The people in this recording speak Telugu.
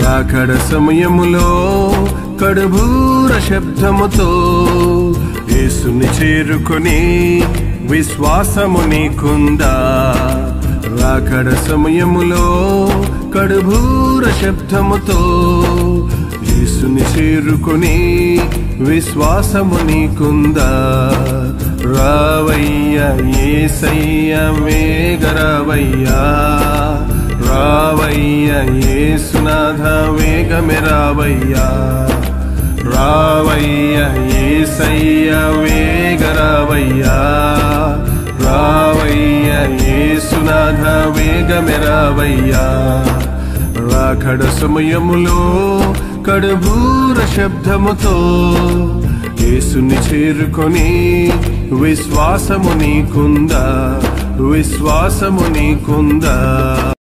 రాకడ సమయములో కడుభూర శబ్దముతో యేసుని చేరుకొని విశ్వాసము నీకుందా రాకడ సమయములో కడుభూర శబ్దముతో యేసుని చేరుకొని విశ్వాసము నీకుందా రావయ్య ఏసయ్య వేగరావయ్యా రావయ్య ఏసునాథ వేగమే రావయ్యా రావయ్య ఏసయ్య వేగరావయ్యా రావయ్య ఏసునాథ వేగమే రావయ్యా రాకడ సమయములో కడుభూర శబ్దముతో యేసుని చేరుకొని విశ్వాసము నీకుందా విశ్వాసము నీకుందా